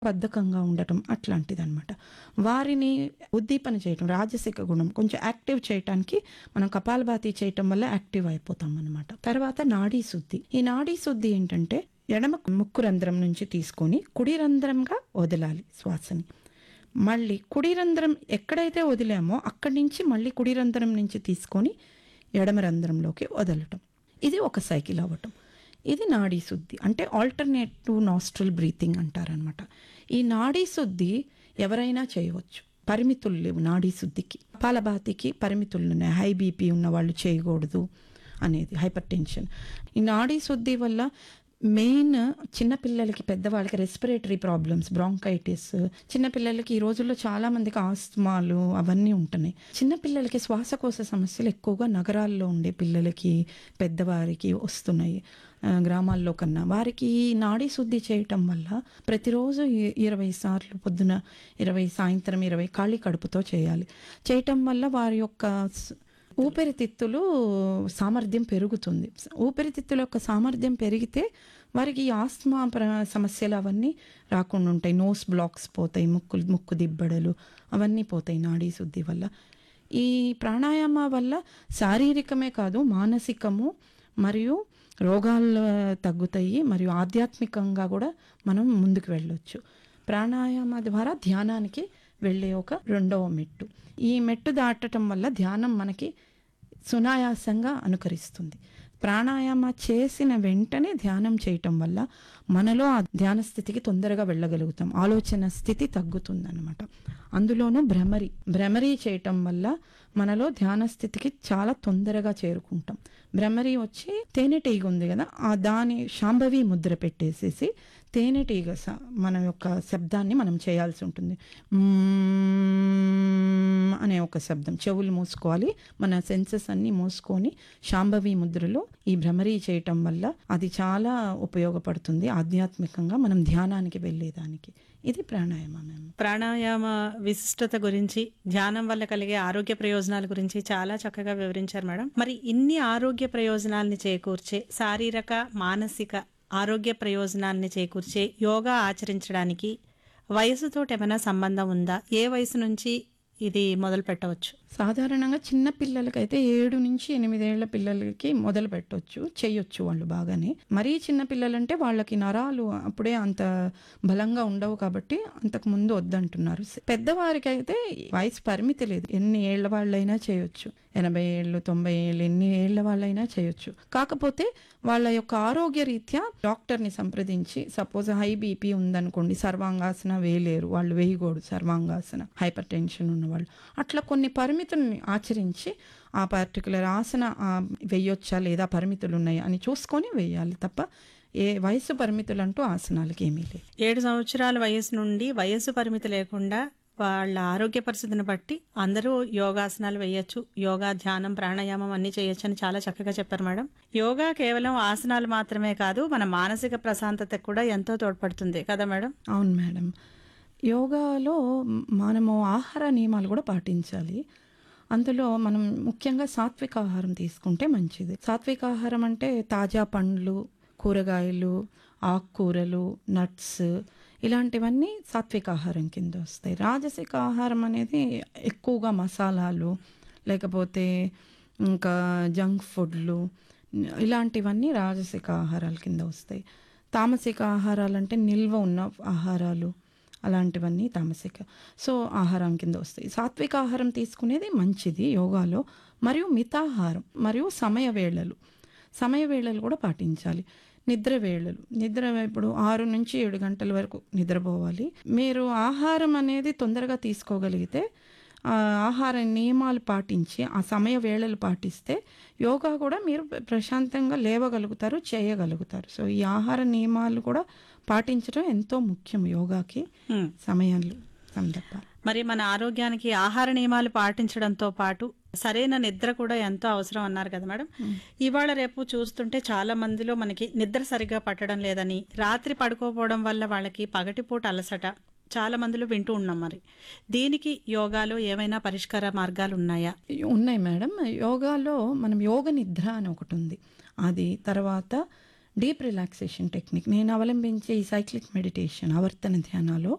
బద్ధకంగా ఉండటం అట్లాంటిది అనమాట వారిని ఉద్దీపన చేయటం రాజసిక గుణం కొంచెం యాక్టివ్ చేయటానికి మనం కపాలభాతి చేయటం వల్ల యాక్టివ్ అయిపోతాం అనమాట తర్వాత నాడీ శుద్ధి ఈ నాడీ శుద్ధి ఏంటంటే ఎడమ ముక్కు రంధ్రం నుంచి తీసుకొని కుడి రంధ్రంగా వదలాలి శ్వాసని మళ్ళీ కుడి రంధ్రం ఎక్కడైతే వదిలామో అక్కడి నుంచి మళ్ళీ కుడి రంధ్రం నుంచి తీసుకొని ఎడమ రంధ్రంలోకి వదలటం ఇది ఒక సైకిల్ అవ్వటం ఇది నాడీ శుద్ధి అంటే ఆల్టర్నేటివ్ నాస్ట్రల్ బ్రీతింగ్ అంటారనమాట ఈ నాడీ శుద్ధి ఎవరైనా చేయవచ్చు పరిమితులు లేవు నాడీ శుద్ధికి పాలబాతికి పరిమితులు ఉన్నాయి హై బీపీ ఉన్న వాళ్ళు చేయకూడదు అనేది హైపర్ టెన్షన్ ఈ నాడీ శుద్ధి వల్ల మెయిన్ చిన్నపిల్లలకి పెద్దవాళ్ళకి రెస్పిరేటరీ ప్రాబ్లమ్స్ బ్రాంకైటిస్ చిన్నపిల్లలకి ఈ రోజుల్లో చాలా మందికి ఆస్తమాలు అవన్నీ ఉంటున్నాయి చిన్నపిల్లలకి శ్వాసకోశ సమస్యలు ఎక్కువగా నగరాల్లో ఉండే పిల్లలకి పెద్దవారికి వస్తున్నాయి ఆ, గ్రామాల్లో కన్నా వారికి ఈ నాడీ శుద్ధి చేయటం వల్ల ప్రతిరోజు ఈ- ఇరవై సార్లు పొద్దున ఇరవై సాయంత్రం ఇరవై ఖాళీ కడుపుతో చేయాలి చేయటం వల్ల వారి యొక్క స్- ఊపిరితిత్తులు సామర్థ్యం పెరుగుతుంది ఊపిరితిత్తుల యొక్క సామర్థ్యం పెరిగితే వారికి ఈ ఆస్మా ప్ర సమస్యలు అవన్నీ రాకుండా ఉంటాయి నోస్ బ్లాక్స్ పోతాయి ముక్కు ముక్కు దిబ్బడలు అవన్నీ పోతాయి నాడీ శుద్ధి వల్ల ఈ ప్రాణాయామ వల్ల శారీరకమే కాదు మానసికము మరియు రోగాలు తగ్గుతాయి మరియు ఆధ్యాత్మికంగా కూడా మనం ముందుకు వెళ్ళొచ్చు ప్రాణాయామ ద్వారా ధ్యానానికి వెళ్ళే ఒక రెండవ మెట్టు ఈ మెట్టు దాటటం వల్ల ధ్యానం మనకి సునాయాసంగా అనుకరిస్తుంది ప్రాణాయామ చేసిన వెంటనే ధ్యానం చేయటం వల్ల మనలో ఆ ధ్యాన స్థితికి తొందరగా వెళ్ళగలుగుతాం ఆలోచన స్థితి తగ్గుతుందన్నమాట అందులోనూ భ్రమరి భ్రమరి చేయటం వల్ల మనలో ధ్యాన స్థితికి చాలా తొందరగా చేరుకుంటాం భ్రమరి వచ్చి తేనెటీగ ఉంది కదా ఆ దాని శాంభవి ముద్ర పెట్టేసేసి తేనెటీగ స- మన యొక్క శబ్దాన్ని మనం చేయాల్సి ఉంటుంది మ్మ్ అనే ఒక శబ్దం చెవులు మూసుకోవాలి మన సెన్సెస్ అన్ని మూసుకొని శాంభవి ముద్రలో ఈ భ్రమరీ చేయటం వల్ల అది చాలా ఉపయోగపడుతుంది ఆధ్యాత్మికంగా మనం ధ్యానానికి వెళ్ళేదానికి ఇది ప్రాణాయామం మేము ప్రాణాయామ విశిష్టత గురించి ధ్యానం వల్ల కలిగే ఆరోగ్య ప్రయోజనాల గురించి చాలా చక్కగా వివరించారు మేడం మరి ఇన్ని ఆరోగ్య ప్రయోజనాల్ని చేకూర్చే శారీరక మానసిక ఆరోగ్య ప్రయోజనాల్ని చేకూర్చే యోగా ఆచరించడానికి వయసుతో ఏమైనా సంబంధం ఉందా ఏ వయసు నుంచి ఇది మొదలు పెట్టవచ్చు సాధారణంగా చిన్న పిల్లలకైతే ఏడు నుంచి ఎనిమిదేళ్ల పిల్లలకి మొదలు పెట్టవచ్చు చేయొచ్చు వాళ్ళు బాగానే మరీ చిన్న పిల్లలంటే వాళ్ళకి నరాలు అప్పుడే అంత బలంగా ఉండవు కాబట్టి అంతకు ముందు వద్దంటున్నారు పెద్దవారికి అయితే వయసు పరిమితి లేదు ఎన్ని ఏళ్ల వాళ్ళైనా చేయొచ్చు ఎనభై ఏళ్ళు తొంభై ఏళ్ళు ఎన్ని ఏళ్ల వాళ్ళైనా చేయొచ్చు కాకపోతే వాళ్ళ యొక్క ఆరోగ్య రీత్యా డాక్టర్ని సంప్రదించి సపోజ్ హై బీపీ ఉందనుకోండి సర్వాంగాసన వేయలేరు వాళ్ళు వేయకూడదు సర్వాంగాసన హైపర్ టెన్షన్ ఉన్నవాళ్ళు అట్లా కొన్ని పరిమితుల్ని ఆచరించి ఆ పర్టికులర్ ఆసన ఆ, వేయొచ్చా లేదా పరిమితులు ఉన్నాయి అని చూసుకొని వేయాలి తప్ప ఏ వయసు పరిమితులు అంటూ ఆసనాలకి ఏమీ లేదు ఏడు సంవత్సరాల వయసు నుండి వయసు పరిమితి లేకుండా వాళ్ళ ఆరోగ్య పరిస్థితిని బట్టి అందరూ యోగాసనాలు వేయొచ్చు యోగా ధ్యానం ప్రాణాయామం అన్ని చేయొచ్చు అని చాలా చక్కగా చెప్పారు మేడం యోగా కేవలం ఆసనాలు మాత్రమే కాదు మన మానసిక ప్రశాంతతకు కూడా ఎంతో తోడ్పడుతుంది కదా మేడం అవును మేడం యోగాలో మనము ఆహార నియమాలు కూడా పాటించాలి అందులో మనం ముఖ్యంగా సాత్విక ఆహారం తీసుకుంటే మంచిది సాత్విక ఆహారం అంటే తాజా పండ్లు కూరగాయలు ఆకుకూరలు నట్స్ ఇలాంటివన్నీ సాత్విక ఆహారం కింద వస్తాయి రాజసిక ఆహారం అనేది ఎక్కువగా మసాలాలు లేకపోతే ఇంకా జంక్ ఫుడ్లు ఇలాంటివన్నీ రాజసిక ఆహారాల కింద వస్తాయి తామసిక ఆహారాలు అంటే నిల్వ ఉన్న ఆహారాలు అలాంటివన్నీ తామసిక సో ఆహారం కింద వస్తాయి సాత్విక ఆహారం తీసుకునేది మంచిది యోగాలో మరియు మితాహారం మరియు సమయ వేళలు సమయ వేళలు కూడా పాటించాలి నిద్ర వేళలు నిద్ర ఇప్పుడు ఆరు నుంచి ఏడు గంటల వరకు నిద్రపోవాలి మీరు ఆహారం అనేది తొందరగా తీసుకోగలిగితే ఆ ఆహార నియమాలు పాటించి ఆ సమయ వేళలు పాటిస్తే యోగా కూడా మీరు ప్రశాంతంగా లేవగలుగుతారు చేయగలుగుతారు సో ఈ ఆహార నియమాలు కూడా పాటించడం ఎంతో ముఖ్యం యోగాకి హ్మ్. సమయాలు సందర్భాలు మరి మన ఆరోగ్యానికి ఆహార నియమాలు పాటించడంతో పాటు సరైన నిద్ర కూడా ఎంతో అవసరం అన్నారు కదా మేడం ఇవాళ రేపు చూస్తుంటే చాలా మందిలో మనకి నిద్ర సరిగా పట్టడం లేదని రాత్రి పడుకోపోవడం వల్ల వాళ్ళకి పగటిపూట అలసట చాలా మందిలో వింటూ ఉన్నాం మరి దీనికి యోగాలో ఏమైనా పరిష్కార మార్గాలు ఉన్నాయా ఉన్నాయి మేడం యోగాలో మనం యోగ నిద్ర అని ఒకటి ఉంది అది తర్వాత డీప్ రిలాక్సేషన్ టెక్నిక్ నేను అవలంబించే ఈ సైక్లిక్ మెడిటేషన్ ఆవర్తన ధ్యానాలో